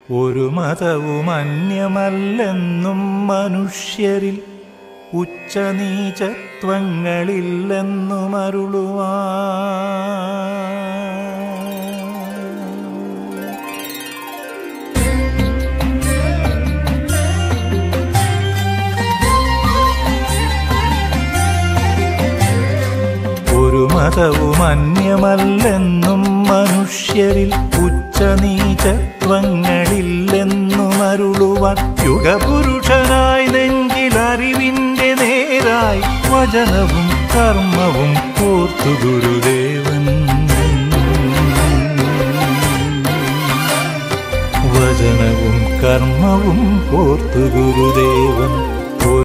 ഒരു മതവും അന്യമല്ലെന്നും മനുഷ്യരിൽ ഉച്ചനീചത്വങ്ങളില്ലെന്നും അരുളുവാ ഒരു മതവും അന്യമല്ലെന്നും മനുഷ്യരിൽ ഉച്ചനീചത്വങ്ങളില്ലെന്നും അരുളുവാൻ യുഗപുരുഷനായി നെഞ്ചിൽ അറിവിന്റെ നേരായി വചനവും കർമ്മവും കോർത്തു ഗുരുദേവൻ വചനവും കർമ്മവും കോർത്തു ഗുരുദേവൻ